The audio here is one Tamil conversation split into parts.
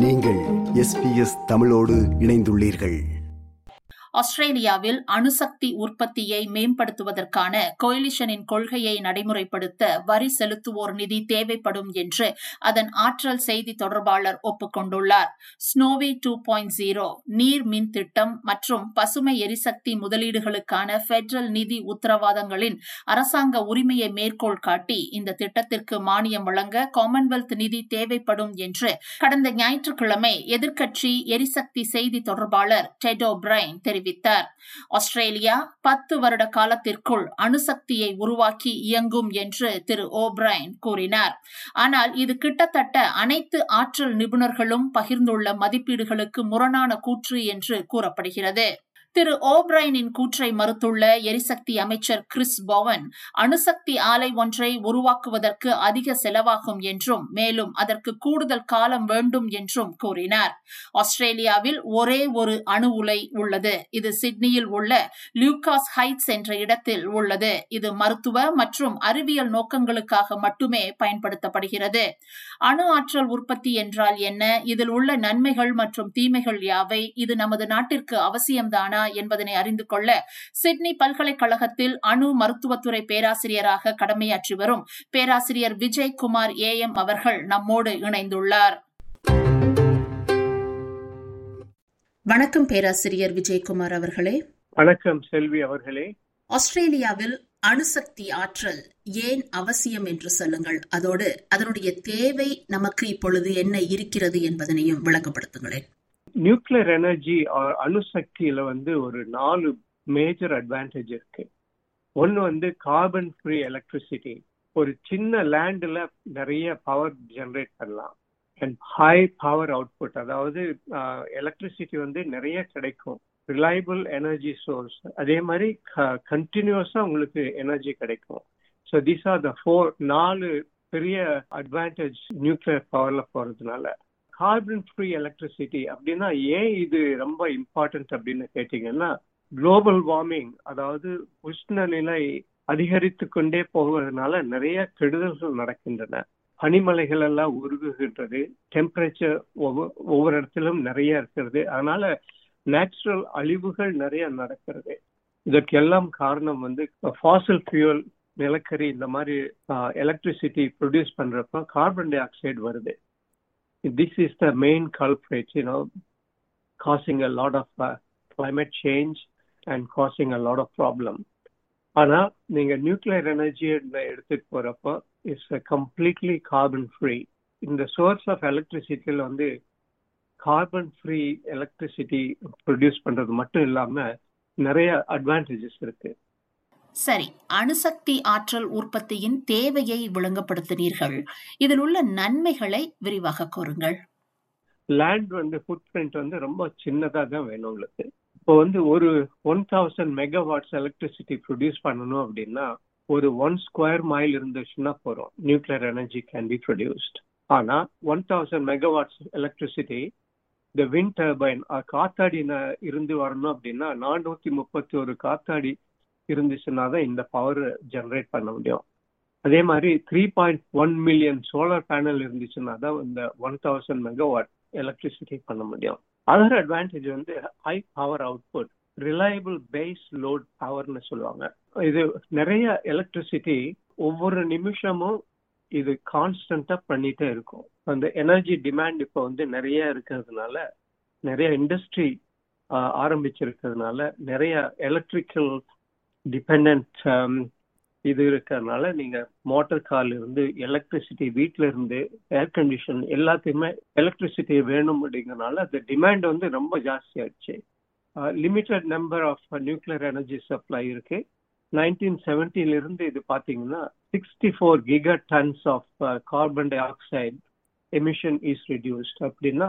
நீங்கள் எஸ்பிஎஸ் தமிழோடு இணைந்துள்ளீர்கள் ஆஸ்திரேலியாவில் அணுசக்தி உற்பத்தியை மேம்படுத்துவதற்கான கோயிலிஷனின் கொள்கையை நடைமுறைப்படுத்த வரி செலுத்துவோர் நிதி தேவைப்படும் என்று அதன் ஆற்றல் செய்தி தொடர்பாளர் ஒப்புக்கொண்டுள்ளார் ஸ்னோவி டூ பாயிண்ட் ஜீரோ நீர் மின் திட்டம் மற்றும் பசுமை எரிசக்தி முதலீடுகளுக்கான பெடரல் நிதி உத்தரவாதங்களின் அரசாங்க உரிமையை மேற்கோள் காட்டி இந்த திட்டத்திற்கு மானியம் வழங்க காமன்வெல்த் நிதி தேவைப்படும் என்று கடந்த ஞாயிற்றுக்கிழமை எதிர்க்கட்சி எரிசக்தி செய்தி தொடர்பாளர் டெடோ பிரைன் தெரிவித்தார் தெரிவித்தார் ஆஸ்திரேலியா பத்து வருட காலத்திற்குள் அணுசக்தியை உருவாக்கி இயங்கும் என்று திரு ஓப்ரைன் கூறினார் ஆனால் இது கிட்டத்தட்ட அனைத்து ஆற்றல் நிபுணர்களும் பகிர்ந்துள்ள மதிப்பீடுகளுக்கு முரணான கூற்று என்று கூறப்படுகிறது திரு ஓப்ரைனின் கூற்றை மறுத்துள்ள எரிசக்தி அமைச்சர் கிறிஸ் பவன் அணுசக்தி ஆலை ஒன்றை உருவாக்குவதற்கு அதிக செலவாகும் என்றும் மேலும் அதற்கு கூடுதல் காலம் வேண்டும் என்றும் கூறினார் ஆஸ்திரேலியாவில் ஒரே ஒரு அணு உலை உள்ளது இது சிட்னியில் உள்ள லியூகாஸ் ஹைட்ஸ் என்ற இடத்தில் உள்ளது இது மருத்துவ மற்றும் அறிவியல் நோக்கங்களுக்காக மட்டுமே பயன்படுத்தப்படுகிறது அணு ஆற்றல் உற்பத்தி என்றால் என்ன இதில் உள்ள நன்மைகள் மற்றும் தீமைகள் யாவை இது நமது நாட்டிற்கு அவசியம்தானா என்பதனை அறிந்து கொள்ள சிட்னி பல்கலைக்கழகத்தில் அணு மருத்துவத்துறை பேராசிரியராக கடமையாற்றி வரும் பேராசிரியர் விஜய் குமார் ஏ எம் அவர்கள் நம்மோடு இணைந்துள்ளார் வணக்கம் பேராசிரியர் விஜயகுமார் அவர்களே வணக்கம் செல்வி அவர்களே ஆஸ்திரேலியாவில் அணுசக்தி ஆற்றல் ஏன் அவசியம் என்று சொல்லுங்கள் அதோடு அதனுடைய தேவை நமக்கு இப்பொழுது என்ன இருக்கிறது என்பதனையும் விளங்கப்படுத்துங்களேன் நியூக்ளியர் எனர்ஜி அணுசக்தியில வந்து ஒரு நாலு மேஜர் அட்வான்டேஜ் இருக்கு ஒன்னு வந்து கார்பன் ஃப்ரீ எலக்ட்ரிசிட்டி ஒரு சின்ன லேண்ட்ல நிறைய பவர் ஜெனரேட் பண்ணலாம் அண்ட் ஹை பவர் அவுட்புட் அதாவது எலக்ட்ரிசிட்டி வந்து நிறைய கிடைக்கும் ரிலையபிள் எனர்ஜி சோர்ஸ் அதே மாதிரி கண்டினியூஸா உங்களுக்கு எனர்ஜி கிடைக்கும் so these are the four நாலு பெரிய அட்வான்டேஜ் நியூக்ளியர் பவர்ல போறதுனால கார்பன் ஃப்ரீ எலக்ட்ரிசிட்டி அப்படின்னா ஏன் இது ரொம்ப இம்பார்ட்டன்ட் அப்படின்னு கேட்டீங்கன்னா குளோபல் வார்மிங் அதாவது உஷ்ணநிலை அதிகரித்து கொண்டே போவதனால நிறைய கெடுதல்கள் நடக்கின்றன பனிமலைகள் எல்லாம் உருகுகின்றது டெம்பரேச்சர் ஒவ்வொரு இடத்திலும் நிறைய இருக்கிறது அதனால நேச்சுரல் அழிவுகள் நிறைய நடக்கிறது இதற்கெல்லாம் காரணம் வந்து ஃபாசில் ஃபியூல் நிலக்கரி இந்த மாதிரி எலக்ட்ரிசிட்டி ப்ரொடியூஸ் பண்றப்ப கார்பன் டை ஆக்சைடு வருது this is the main culprit, you know, causing a lot of uh, climate change and causing a lot of problem. ஆனா நீங்க நியூக்ளியர் எனர்ஜி எடுத்துட்டு போறப்போ இட்ஸ் கம்ப்ளீட்லி கார்பன் ஃப்ரீ இந்த சோர்ஸ் ஆஃப் எலக்ட்ரிசிட்டியில வந்து கார்பன் ஃப்ரீ எலக்ட்ரிசிட்டி ப்ரொடியூஸ் பண்றது மட்டும் இல்லாம நிறைய அட்வான்டேஜஸ் இருக்கு சரி அணுசக்தி ஆற்றல் உற்பத்தியின் தேவையை விளங்கப்படுத்தினீர்கள் இதில் உள்ள நன்மைகளை விரிவாக கூறுங்கள் லேண்ட் வந்து ஃபுட் பிரிண்ட் வந்து ரொம்ப சின்னதாக தான் வேணும் உங்களுக்கு இப்போ வந்து ஒரு one thousand megawatts electricity produce பண்ணணும் அப்படின்னா ஒரு ஒன் ஸ்கொயர் மைல் இருந்துச்சுன்னா போறோம் nuclear energy can be produced ஆனா ஒன் தௌசண்ட் மெகாவாட்ஸ் எலக்ட்ரிசிட்டி இந்த விண்ட் டர்பைன் காத்தாடி இருந்து வரணும் அப்படின்னா நானூத்தி முப்பத்தி ஒரு காத்தாடி இருந்துச்சுன்னா தான் இந்த பவர் ஜெனரேட் பண்ண முடியும் அதே மாதிரி three point one million solar panel இருந்துச்சுன்னா தான் இந்த ஒன் தௌசண்ட் மெகாவாட் எலக்ட்ரிசிட்டி பண்ண முடியும் அதர் அட்வான்டேஜ் வந்து high power output reliable base load பவர்னு சொல்லுவாங்க இது நிறைய எலக்ட்ரிசிட்டி ஒவ்வொரு நிமிஷமும் இது கான்ஸ்டன்டா பண்ணிட்டே இருக்கும் அந்த எனர்ஜி டிமாண்ட் இப்போ வந்து நிறைய இருக்கிறதுனால நிறைய இண்டஸ்ட்ரி ஆரம்பிச்சிருக்கிறதுனால நிறைய எலக்ட்ரிக்கல் டிபெண்ட் இது இருக்கிறதுனால நீங்க மோட்டார் கார்ல இருந்து எலக்ட்ரிசிட்டி வீட்ல இருந்து ஏர் கண்டிஷன் எல்லாத்தையுமே எலக்ட்ரிசிட்டி வேணும் அப்படிங்கறதுனால அந்த டிமாண்ட் வந்து ரொம்ப ஜாஸ்தி ஆயிடுச்சு limited number of nuclear energy supply இருக்கு நைன்டீன் செவன்டில இருந்து இது பாத்தீங்கன்னா sixty four gigatons of carbon dioxide emission is reduced அப்படின்னா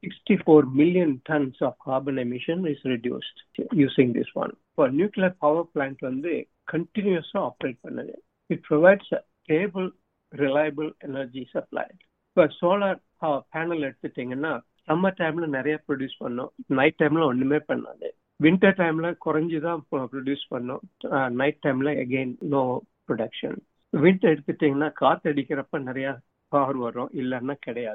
64 million tons of carbon emission is reduced using this one. For nuclear power plant வந்து continuously operate பண்ணுது. It provides a stable, reliable energy supply. இப்போ சோலார் பேனல் எடுத்துட்டீங்கன்னா சம்மர் டைம்ல நிறைய ப்ரொடியூஸ் பண்ணும் நைட் டைம்ல ஒண்ணுமே பண்ணாது வின்டர் டைம்ல குறைஞ்சுதான் ப்ரொடியூஸ் பண்ணும் நைட் டைம்ல அகெயின் நோ ப்ரொடக்ஷன் வின்டர் எடுத்துட்டீங்கன்னா காத்து அடிக்கிறப்ப நிறைய பவர் வரும் இல்லைன்னா கிடையாது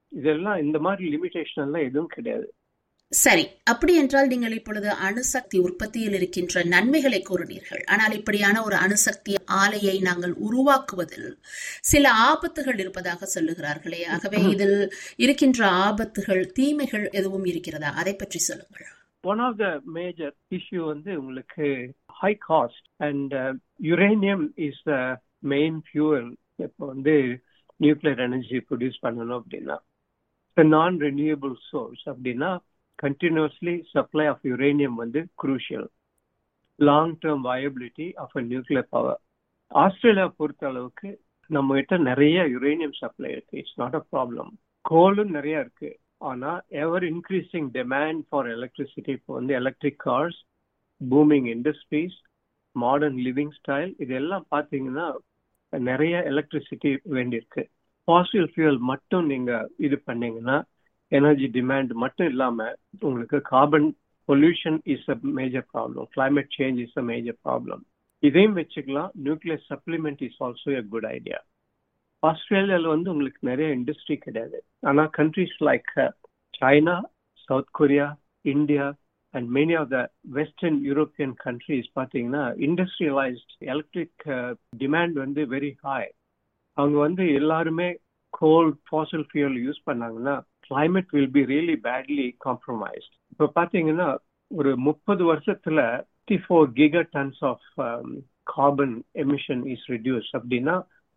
இதெல்லாம் இந்த மாதிரி லிமிடேஷன் எல்லாம் எதுவும் கிடையாது சரி அப்படி என்றால் நீங்கள் இப்பொழுது அணுசக்தி உற்பத்தியில் இருக்கின்ற நன்மைகளை கூறினீர்கள் ஆனால் இப்படியான ஒரு அணுசக்தி ஆலையை நாங்கள் உருவாக்குவதில் சில ஆபத்துகள் இருப்பதாக சொல்லுகிறார்களே ஆகவே இதில் இருக்கின்ற ஆபத்துகள் தீமைகள் எதுவும் இருக்கிறதா அதை பற்றி சொல்லுங்கள் one of the major issue வந்து உங்களுக்கு high cost and uranium is the main fuel இப்போ வந்து நியூக்ளியர் எனர்ஜி ப்ரொடியூஸ் பண்ணணும் அப்படின்னா நான் ரெனியூபிள் சோர்ஸ் அப்படின்னா கண்டினியூஸ்லி சப்ளை ஆஃப் யுரேனியம் வந்து crucial long term viability of a nuclear power Australia பொறுத்த அளவுக்கு நம்ம கிட்ட நிறைய யுரேனியம் சப்ளை இருக்கு இட்ஸ் நாட் அ ப்ராப்ளம் கோலும் நிறைய இருக்கு ஆனா ever increasing demand for electricity இப்போ வந்து electric cars booming industries modern living style இதெல்லாம் பார்த்தீங்கன்னா நிறைய எலக்ட்ரிசிட்டி வேண்டியிருக்கு ஃபாசில் ஃபியூல் மட்டும் நீங்க இது பண்ணீங்கன்னா எனர்ஜி டிமாண்ட் மட்டும் இல்லாம உங்களுக்கு carbon pollution is a major problem climate change is a major problem இதையும் வச்சுக்கலாம் nuclear supplement is also a good idea ஆஸ்திரேலியாவில் வந்து உங்களுக்கு நிறைய இண்டஸ்ட்ரி கிடையாது ஆனால் countries like China South Korea India and many of the western European countries பார்த்தீங்கன்னா இண்டஸ்ட்ரியலைஸ்ட் எலக்ட்ரிக் டிமாண்ட் வந்து வெரி ஹாய் அவங்க வந்து எல்லாருமே கோல் ஃபாசில் ஃபியூல் யூஸ் பண்ணாங்கன்னா climate will be really badly compromised இப்போ பார்த்தீங்கன்னா ஒரு முப்பது வருஷத்துல fifty four gigatons of carbon emission is reduce அப்படின்னா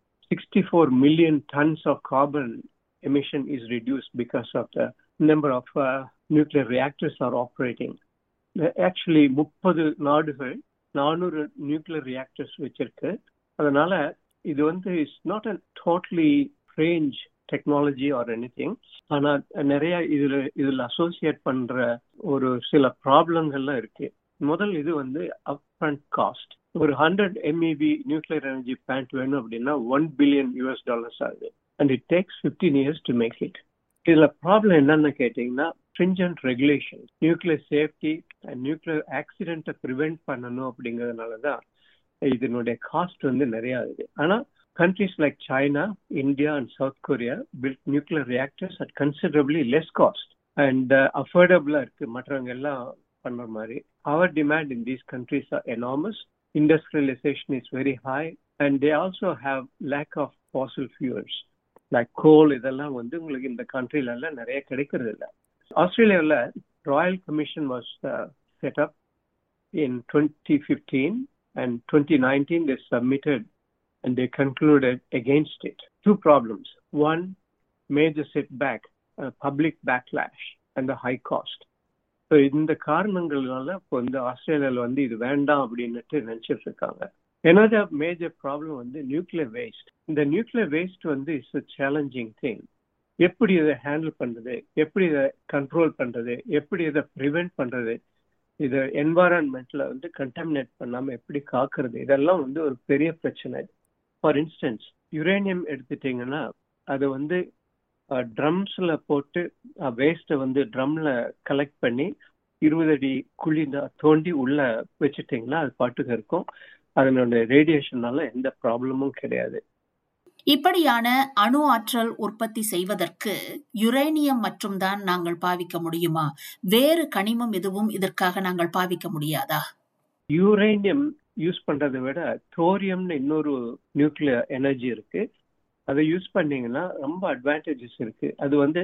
64 million tons of carbon emission is reduced because of the number of uh, nuclear reactors are operating. Actually, முப்பது நாடுகள் நானூறு நியூக்ளியர் ரியாக்டர்ஸ் வச்சிருக்கு அதனால இது வந்து it's not a totally range technology or anything ஆனால் நிறைய இதுல இதுல அசோசியேட் பண்ற ஒரு சில ப்ராப்ளங்கள்லாம் இருக்கு முதல் இது வந்து அப் ஃப்ரண்ட் காஸ்ட் ஒரு hundred MEP nuclear energy plant வேணும் அப்படின்னா ஒன் பில்லியன் யூஎஸ் டாலர்ஸ் ஆகுது and it takes fifteen years to make it இதுல ப்ராப்ளம் என்னன்னு கேட்டீங்கன்னா stringent regulation nuclear safety and nuclear ஆக்சிடென்ட்டை ப்ரிவென்ட் பண்ணணும் அப்படிங்கிறதுனால தான் இதனுடைய காஸ்ட் வந்து நிறைய ஆகுது ஆனா countries like China, India, and South Korea built nuclear reactors at considerably less cost and uh, affordable இருக்கு மற்றவங்க எல்லாம் பண்ற மாதிரி our demand in these countries are enormous industrialization is very high and they also have lack of fossil fuels like coal இதெல்லாம் வந்து உங்களுக்கு இந்த கண்ட்ரில எல்லாம் நிறைய கிடைக்கிறது இல்லை ஆஸ்திரேலியாவில் royal commission was set up in twenty fifteen and twenty nineteen they submitted and they concluded against it. Two problems. One, major setback, uh, public backlash, and the high cost. So இந்த காரணங்கள்னால இப்போ இந்த ஆஸ்திரேலியாவில் வந்து இது வேண்டாம் அப்படின்னுட்டு நினைச்சிட்டு இருக்காங்க another மேஜர் ப்ராப்ளம் வந்து நியூக்ளியர் வேஸ்ட் இந்த நியூக்ளியர் வேஸ்ட் வந்து இட்ஸ் அ சேலஞ்சிங் திங் எப்படி இதை ஹேண்டில் பண்றது எப்படி இதை கண்ட்ரோல் பண்றது எப்படி இதை ப்ரிவென்ட் பண்றது இதை என்வாரன்மெண்ட்ல வந்து கண்டாமினேட் பண்ணாம எப்படி காக்குறது இதெல்லாம் வந்து ஒரு பெரிய பிரச்சனை ஃபார் இன்ஸ்டன்ஸ் யுரேனியம் எடுத்துட்டீங்கன்னா அதை வந்து ட்ரம்ஸ்ல போட்டு வேஸ்ட்டை வந்து ட்ரம்ல கலெக்ட் பண்ணி இருபது அடி குழி தோண்டி உள்ள வச்சுட்டீங்கன்னா அது பாட்டுக்கு இருக்கும் அதனோட ரேடியேஷனால எந்த ப்ராப்ளமும் கிடையாது இப்படியான அணு ஆற்றல் உற்பத்தி செய்வதற்கு யுரேனியம் மட்டும்தான் நாங்கள் பாவிக்க முடியுமா வேறு கனிமம் எதுவும் இதற்காக நாங்கள் பாவிக்க முடியாதா யூரேனியம் யூஸ் பண்றதை விட தோரியம்னு இன்னொரு நியூக்ளியர் எனர்ஜி இருக்கு அதை யூஸ் பண்ணீங்கன்னா ரொம்ப அட்வான்டேஜஸ் இருக்கு அது வந்து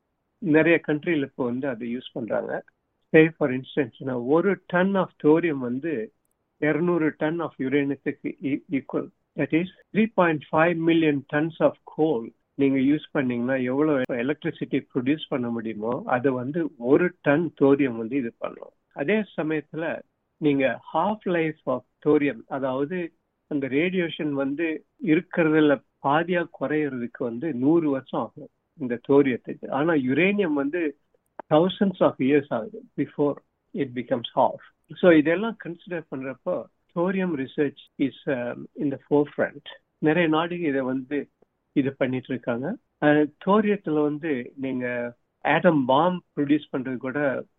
நிறைய கண்ட்ரியில் இப்போ வந்து அதை யூஸ் பண்றாங்க சே ஃபார் இன்ஸ்டன்ஸ் ஒரு டன் ஆஃப் தோரியம் வந்து இருநூறு டன் ஆஃப் யுரேனியத்துக்கு equal that is three point five million tons of coal நீங்க யூஸ் பண்ணீங்கன்னா எவ்வளவு எலக்ட்ரிசிட்டி ப்ரொடியூஸ் பண்ண முடியுமோ அதை வந்து ஒரு டன் தோரியம் வந்து இது பண்ணும் அதே சமயத்துல நீங்க ஹாஃப் லைஃப் ஆஃப் தோரியம் அதாவது அந்த ரேடியேஷன் வந்து இருக்கிறதுல பாதியா குறையறதுக்கு வந்து நூறு வருஷம் ஆகும் இந்த தோரியத்துக்கு ஆனா யுரேனியம் வந்து தௌசண்ட்ஸ் ஆஃப் இயர்ஸ் ஆகுது before it becomes half so இதெல்லாம் கன்சிடர் பண்றப்போ தோரியம் ரிசர்ச் இஸ் இந்த ஃபோர் ஃப்ரண்ட் நிறைய நாடுகள் இதை வந்து இது பண்ணிட்டு இருக்காங்க தோரியத்துல வந்து நீங்க ஆட்டம் பாம் ப்ரொடியூஸ் பண்றது கூட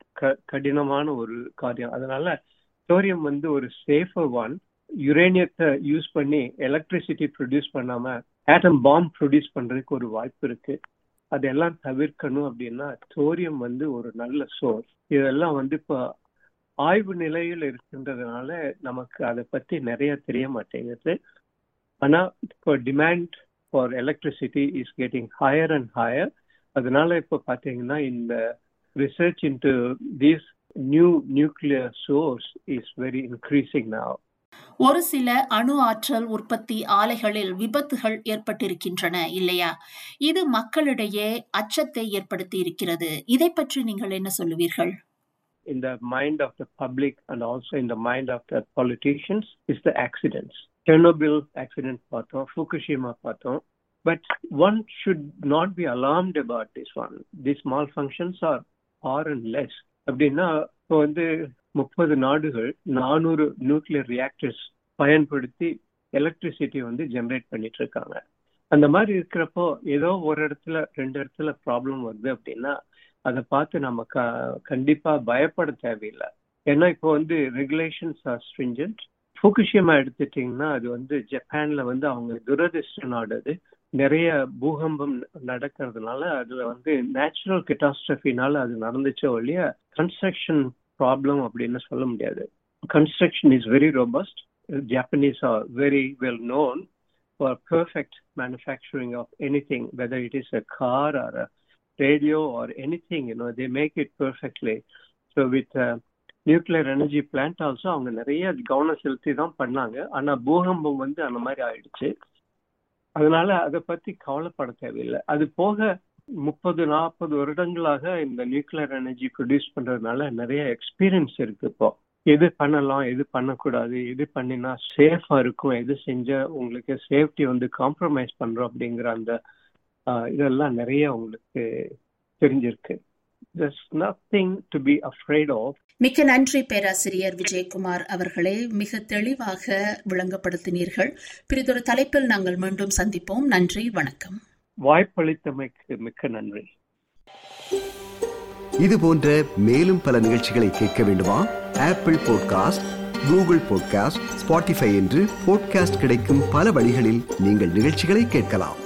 கடினமான ஒரு காரியம் அதனால தோரியம் வந்து ஒரு சேஃபர் ஒன் யுரேனியத்தை யூஸ் பண்ணி எலக்ட்ரிசிட்டி ப்ரொடியூஸ் பண்ணாம ஆட்டம் பாம் ப்ரொடியூஸ் பண்றதுக்கு ஒரு வாய்ப்பு இருக்கு அதெல்லாம் தவிர்க்கணும் அப்படின்னா தோரியம் வந்து ஒரு நல்ல சோர்ஸ் இதெல்லாம் வந்து இப்போ ஆய்வு நிலையில் இருக்கின்றதுனால நமக்கு அதை பத்தி நிறைய தெரிய மாட்டேங்குது ஆனா இப்போ demand for electricity is getting higher and higher அதனால இப்போ பாத்தீங்கன்னா இந்த research into these new nuclear source is very increasing now ஒரு சில அணு ஆற்றல் உற்பத்தி ஆலைகளில் விபத்துகள் ஏற்பட்டிருக்கின்றன இல்லையா இது மக்களிடையே அச்சத்தை ஏற்படுத்தி இருக்கிறது இதை பற்றி நீங்கள் என்ன சொல்லுவீர்கள் in the mind of the public and also in the mind of the politicians is the accidents. Chernobyl accident பார்த்தோம் Fukushima பார்த்தோம் but one should not be alarmed about this one. These malfunctions are are and less. அப்படின்னா இப்போ வந்து முப்பது நாடுகள் நானூறு நியூக்ளியர் ரியாக்டர்ஸ் பயன்படுத்தி எலக்ட்ரிசிட்டி வந்து ஜெனரேட் பண்ணிட்டு இருக்காங்க அந்த மாதிரி இருக்கிறப்போ ஏதோ ஒரு இடத்துல ரெண்டு இடத்துல ப்ராப்ளம் வருது அப்படின்னா அதை பார்த்து நம்ம க கண்டிப்பா பயப்பட தேவையில்லை ஏன்னா இப்போ வந்து ரெகுலேஷன்ஸ் ஆர் ஸ்ட்ரிஞ்சன்ட் ஃபுகுஷியமா எடுத்துட்டீங்கன்னா அது வந்து ஜப்பான்ல வந்து அவங்க துரதிர்ஷ்ட நாடு அது நிறைய பூகம்பம் நடக்கிறதுனால அதுல வந்து நேச்சுரல் கெட்டாஸ்ட்ரஃபினால அது நடந்துச்சோ ஒழிய கன்ஸ்ட்ரக்ஷன் ப்ராப்ளம் அப்படின்னு சொல்ல முடியாது construction is very robust Japanese are very well known for perfect manufacturing of anything whether it is a car or a radio or anything, you know, they make it perfectly. So with uh, nuclear energy plant also அவங்க நிறைய கவனம் செலுத்தி தான் பண்ணாங்க ஆனா பூகம்பம் வந்து அந்த மாதிரி ஆயிடுச்சு அதனால அதை பத்தி கவலைப்பட தேவையில்லை அது போக முப்பது நாற்பது வருடங்களாக இந்த நியூக்ளியர் எனர்ஜி ப்ரொடியூஸ் பண்றதுனால நிறைய எக்ஸ்பீரியன்ஸ் இருக்கு இப்போ எது பண்ணலாம் எது பண்ணக்கூடாது எது பண்ணினா சேஃபா இருக்கும் எது செஞ்சா உங்களுக்கு சேஃப்டி வந்து காம்ப்ரமைஸ் பண்றோம் அப்படிங்கிற அந்த இதெல்லாம் நிறைய உங்களுக்கு தெரிஞ்சிருக்கு there's nothing to be afraid of மிக்க நன்றி பேராசிரியர் விஜயகுமார் அவர்களே மிக தெளிவாக விளங்கப்படுத்தினீர்கள் பிறிதொரு தலைப்பில் நாங்கள் மீண்டும் சந்திப்போம் நன்றி வணக்கம் வாய்ப்பளித்தமைக்கு மிக்க நன்றி இது போன்ற மேலும் பல நிகழ்ச்சிகளை கேட்க வேண்டுமா Apple podcast Google podcast Spotify என்று பாட்காஸ்ட் கிடைக்கும் பல வழிகளில் நீங்கள் நிகழ்ச்சிகளை கேட்கலாம்